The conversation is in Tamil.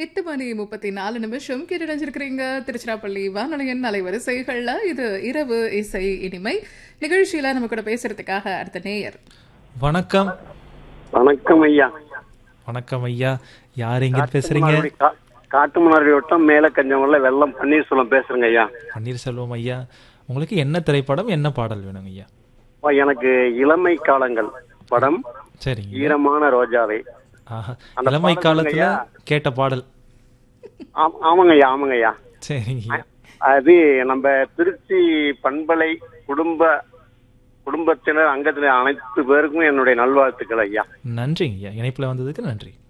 எட்டு மணி முப்பத்தி நாலு நிமிஷம் கேட்டடைஞ்சிருக்கிறீங்க திருச்சிராப்பள்ளி வானொலியின் அலைவரிசைகள்ல இது இரவு இசை இனிமை நிகழ்ச்சியில நம்ம கூட பேசுறதுக்காக அடுத்த நேயர் வணக்கம் வணக்கம் ஐயா வணக்கம் ஐயா யார் எங்க பேசுறீங்க காட்டுமன்னார்குடி கா- காட்டுமன்னார்குடி வட்டம் மேல கஞ்சமல்ல வெள்ளம் பன்னீர்செல்வம் பேசுறேங்க ஐயா பன்னீர்செல்வம் ஐயா உங்களுக்கு என்ன திரைப்படம் என்ன பாடல் வேணுங்க ஐயா அப்பா, எனக்கு இளமை காலங்கள் படம் சரிங்க ஈரமான ரோஜாவை ஆஹா அந்த இளமை பாடல் காலத்துல இல்லையா? கேட்ட பாடல் ஆம்- ஆமாங்க ஐயா ஆமாங்க ஐயா சரிங்க ஐயா அது நம்ம திருச்சி பண்பலை குடும்ப குடும்பத்தினர் அங்கத்தினர் அனைத்து பேருக்கும் என்னுடைய நல்வாழ்த்துக்கள் ஐயா நன்றிங்க ஐயா இணைப்புல வந்ததுக்கு நன்றி